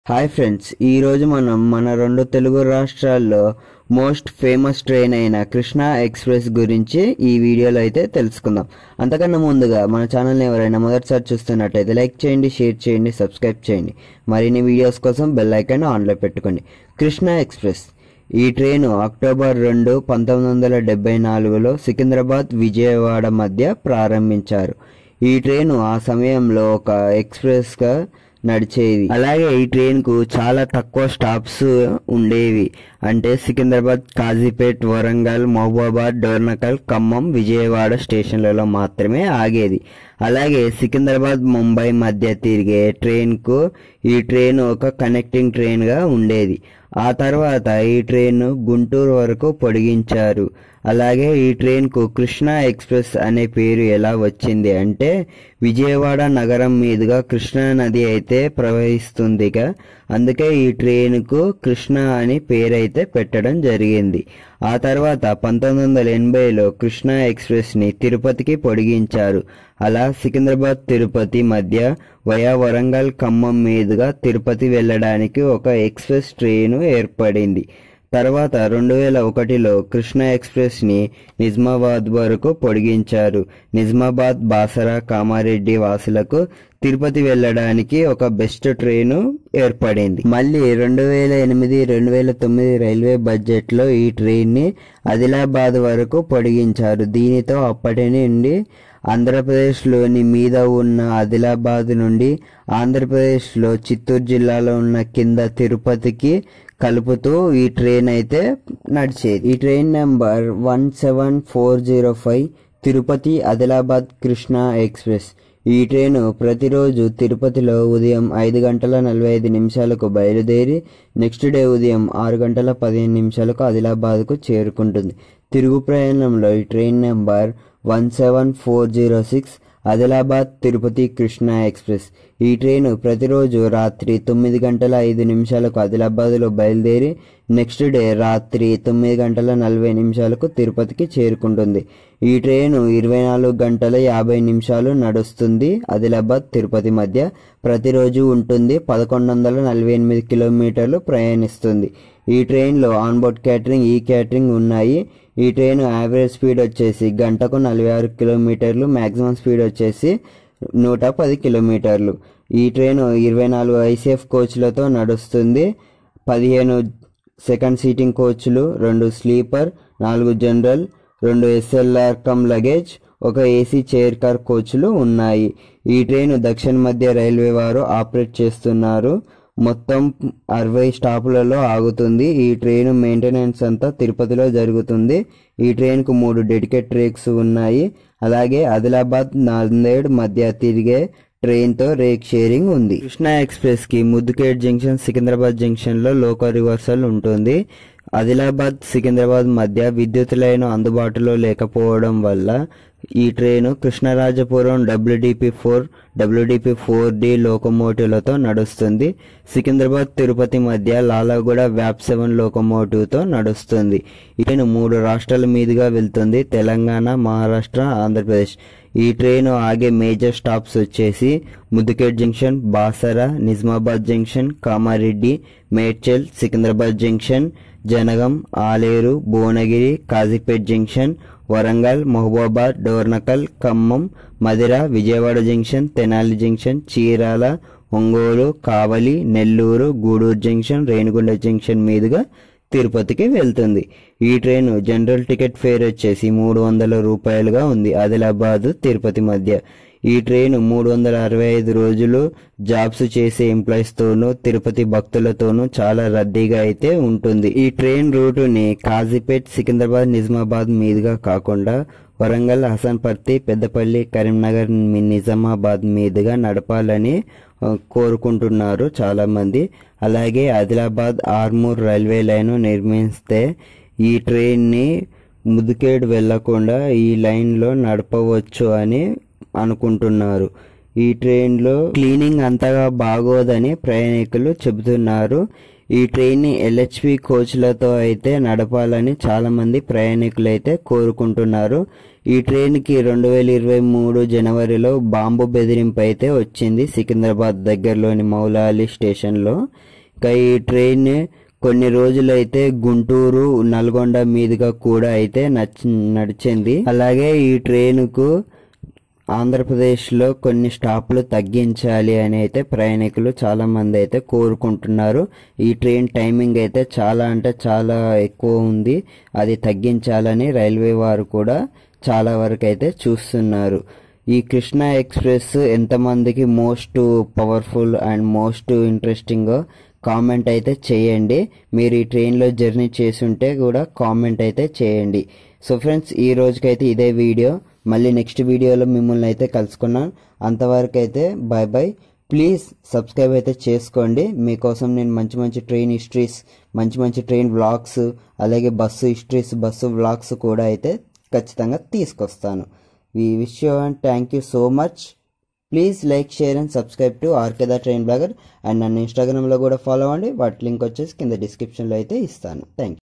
hi friends ఈరోజు మనం మన రెండు తెలుగు రాష్ట్రాల్లో మోస్ట్ ఫేమస్ ట్రైన్ అయిన కృష్ణా ఎక్స్ప్రెస్ గురించి ఈ వీడియోలో అయితే తెలుసుకుందాం అంతకన్నా ముందుగా మన ఛానల్ని ఎవరైనా మొదటిసారి చూస్తున్నట్టయితే లైక్ చేయండి షేర్ చేయండి సబ్స్క్రైబ్ చేయండి మరిన్ని వీడియోస్ కోసం బెల్ ఐకాన్ ఆన్లో పెట్టుకోండి కృష్ణా ఎక్స్ప్రెస్ ఈ ట్రైను అక్టోబర్ రెండు పంతొమ్మిది వందల డెబ్బై నాలుగులో సికింద్రాబాద్ విజయవాడ మధ్య ప్రారంభించారు ఈ ట్రైను ఆ సమయంలో ఒక ఎక్స్ప్రెస్గా నడిచేది అలాగే ఈ ట్రైన్కు చాలా తక్కువ స్టాప్స్ ఉండేవి అంటే సికింద్రాబాద్ కాజీపేట్ వరంగల్ మహబూబాబాద్ డోర్నకల్ ఖమ్మం విజయవాడ స్టేషన్లలో మాత్రమే ఆగేది అలాగే సికింద్రాబాద్ ముంబై మధ్య తిరిగే ట్రైన్కు ఈ ట్రైన్ ఒక కనెక్టింగ్ ట్రైన్గా ఉండేది ఆ తర్వాత ఈ ట్రైన్ గుంటూరు వరకు పొడిగించారు అలాగే ఈ ట్రైన్కు కృష్ణా ఎక్స్ప్రెస్ అనే పేరు ఎలా వచ్చింది అంటే విజయవాడ నగరం మీదుగా కృష్ణా నది అయితే ప్రవహిస్తుందిగా అందుకే ఈ ట్రైన్కు కృష్ణా అని పేరైతే పెట్టడం జరిగింది ఆ తర్వాత పంతొమ్మిది వందల ఎనభైలో కృష్ణా ఎక్స్ప్రెస్ని తిరుపతికి పొడిగించారు అలా సికింద్రాబాద్ తిరుపతి మధ్య వయా వరంగల్ ఖమ్మం మీదుగా తిరుపతి వెళ్ళడానికి ఒక ఎక్స్ప్రెస్ ట్రైను ఏర్పడింది తర్వాత రెండు వేల ఒకటిలో కృష్ణ ఎక్స్ప్రెస్ని నిజామాబాద్ వరకు పొడిగించారు నిజామాబాద్ బాసరా కామారెడ్డి వాసులకు తిరుపతి వెళ్ళడానికి ఒక బెస్ట్ ట్రైను ఏర్పడింది మళ్ళీ రెండు వేల ఎనిమిది రెండు వేల తొమ్మిది రైల్వే బడ్జెట్లో ఈ ట్రైన్ని ఆదిలాబాద్ వరకు పొడిగించారు దీనితో అప్పటి నుండి ఆంధ్రప్రదేశ్లోని మీద ఉన్న ఆదిలాబాద్ నుండి ఆంధ్రప్రదేశ్లో చిత్తూరు జిల్లాలో ఉన్న కింద తిరుపతికి కలుపుతూ ఈ ట్రైన్ అయితే నడిచేది ఈ train number one seven four zero five Tirupati Adilabad Krishna express ఈ ట్రైను ప్రతిరోజు తిరుపతిలో ఉదయం ఐదు గంటల నలభై ఐదు నిమిషాలకు బయలుదేరి నెక్స్ట్ డే ఉదయం ఆరు గంటల పదిహేను నిమిషాలకు ఆదిలాబాద్కు చేరుకుంటుంది తిరుగు ప్రయాణంలో ఈ train number one seven four zero six Adilabad Tirupati Krishna express ఈ ట్రైను ప్రతిరోజు రాత్రి తొమ్మిది గంటల ఐదు నిమిషాలకు ఆదిలాబాద్లో బయలుదేరి నెక్స్ట్ డే రాత్రి తొమ్మిది గంటల నలభై నిమిషాలకు తిరుపతికి చేరుకుంటుంది ఈ ట్రైను ఇరవై నాలుగు గంటల యాభై నిమిషాలు నడుస్తుంది ఆదిలాబాద్ తిరుపతి మధ్య ప్రతిరోజు ఉంటుంది పదకొండు వందల నలభై ఎనిమిది కిలోమీటర్లు ప్రయాణిస్తుంది ఈ ట్రైన్లో ఆన్బోర్డ్ క్యాటరింగ్ ఈ క్యాటరింగ్ ఉన్నాయి ఈ ట్రైన్ యావరేజ్ స్పీడ్ వచ్చేసి గంటకు నలభై ఆరు కిలోమీటర్లు మ్యాక్సిమం స్పీడ్ వచ్చేసి నూట పది కిలోమీటర్లు ఈ ట్రైన్ ఇరవై నాలుగు ఐసీఎఫ్ కోచ్లతో నడుస్తుంది పదిహేను సెకండ్ సీటింగ్ కోచ్లు రెండు స్లీపర్ నాలుగు జనరల్ రెండు ఎస్ఎల్ఆర్ కమ్ లగేజ్ ఒక ఏసీ చైర్ కార్ కోచ్లు ఉన్నాయి ఈ ట్రైన్ దక్షిణ మధ్య రైల్వే వారు ఆపరేట్ చేస్తున్నారు మొత్తం అరవై స్టాపులలో ఆగుతుంది ఈ ట్రైన్ మెయింటెనెన్స్ అంతా తిరుపతిలో జరుగుతుంది ఈ ట్రైన్కు మూడు డెడికేట్ ట్రేక్స్ ఉన్నాయి అలాగే ఆదిలాబాద్ నాందేడ్ మధ్య తిరిగే ట్రైన్తో రేక్ షేరింగ్ ఉంది కృష్ణా ఎక్స్ప్రెస్ కి ముద్దుకేట్ జంక్షన్ సికింద్రాబాద్ జంక్షన్ లో లోకల్ రివర్సల్ ఉంటుంది ఆదిలాబాద్ సికింద్రాబాద్ మధ్య విద్యుత్ లైన్ అందుబాటులో లేకపోవడం వల్ల ఈ train Krishnarajapuram WDP four WDP four D లోకోమోటివ్లతో నడుస్తుంది సికింద్రాబాద్ తిరుపతి మధ్య లాలాగూడ వ్యాప్ సెవెన్ లోకోమోటివ్తో నడుస్తుంది ఈ ట్రైన్ మూడు రాష్ట్రాల మీదుగా వెళ్తుంది తెలంగాణ మహారాష్ట్ర ఆంధ్రప్రదేశ్ ఈ ట్రైన్ ఆగే మేజర్ స్టాప్స్ వచ్చేసి Mudkhed junction Basara Nizamabad junction Kamareddy Medchal Secunderabad junction Jangaon Aleru Bhuvanagiri Kazipet junction Warangal Mahabubabad Dornakal Khammam Madhira Vijayawada junction Tenali junction Chirala Ongole Kavali Nellore Gudur junction Renigunta junction మీదుగా తిరుపతికి వెళ్తుంది ఈ ట్రైన్ జనరల్ టికెట్ ఫేర్ వచ్చేసి మూడు వందల రూపాయలుగా ఉంది ఆదిలాబాద్ తిరుపతి మధ్య ఈ ట్రైన్ మూడు వందల అరవై ఐదు రోజులు జాబ్స్ చేసే ఎంప్లాయీస్ తోనూ తిరుపతి భక్తులతోనూ చాలా రద్దీగా అయితే ఉంటుంది ఈ ట్రైన్ రూటుని కాజీపేట్ సికింద్రాబాద్ నిజామాబాద్ మీదుగా కాకుండా వరంగల్ హసన్పర్తి పెద్దపల్లి కరీంనగర్ నిజామాబాద్ మీదుగా నడపాలని కోరుకుంటున్నారు చాలా మంది అలాగే ఆదిలాబాద్ ఆర్మూర్ రైల్వే లైన్ నిర్మిస్తే ఈ ట్రైన్ని ముదుకేడ్ వెళ్లకుండా ఈ లైన్లో నడపవచ్చు అని అనుకుంటున్నారు ఈ ట్రైన్లో క్లీనింగ్ అంతగా బాగోదని ప్రయాణికులు చెబుతున్నారు ఈ ట్రైన్ని ఎల్హెచ్పి కోచ్లతో అయితే నడపాలని చాలా మంది ప్రయాణికులు అయితే కోరుకుంటున్నారు ఈ ట్రైన్కి రెండు వేల ఇరవై మూడు జనవరిలో బాంబు బెదిరింపు అయితే వచ్చింది సికింద్రాబాద్ దగ్గరలోని మౌలాలి స్టేషన్లో ఇంకా ఈ ట్రైన్ కొన్ని రోజులైతే గుంటూరు నల్గొండ మీదుగా కూడా అయితే నచ్ నడిచింది అలాగే ఈ ట్రైన్కు ఆంధ్రప్రదేశ్లో కొన్ని స్టాప్లు తగ్గించాలి అని అయితే ప్రయాణికులు చాలా మంది అయితే కోరుకుంటున్నారు ఈ ట్రైన్ టైమింగ్ అయితే చాలా అంటే చాలా ఎక్కువ ఉంది అది తగ్గించాలని రైల్వే వారు కూడా చాలా వరకు అయితే చూస్తున్నారు ఈ కృష్ణా ఎక్స్ప్రెస్ ఎంతమందికి most powerful and most interesting comment అయితే చేయండి మీరు ఈ ట్రైన్లో జర్నీ చేసుంటే కూడా కామెంట్ అయితే చేయండి సో ఫ్రెండ్స్ ఈ రోజుకైతే ఇదే వీడియో మళ్ళీ నెక్స్ట్ వీడియోలో మిమ్మల్ని అయితే కలుసుకున్నాను అంతవరకు అయితే బాయ్ బాయ్ ప్లీజ్ సబ్స్క్రైబ్ అయితే చేసుకోండి మీకోసం నేను మంచి మంచి ట్రైన్ హిస్టరీస్ మంచి మంచి ట్రైన్ వ్లాగ్స్ అలాగే బస్సు హిస్టరీస్ బస్సు వ్లాగ్స్ కూడా అయితే ఖచ్చితంగా తీసుకొస్తాను we wish you and thank you so much please like share and subscribe to ఆర్కేదా ట్రైన్ బ్లాగర్ అండ్ నన్ను ఇన్స్టాగ్రామ్లో కూడా ఫాలో అవ్వండి వాటి లింక్ వచ్చేసి కింద డిస్క్రిప్షన్లో అయితే ఇస్తాను థ్యాంక్ యూ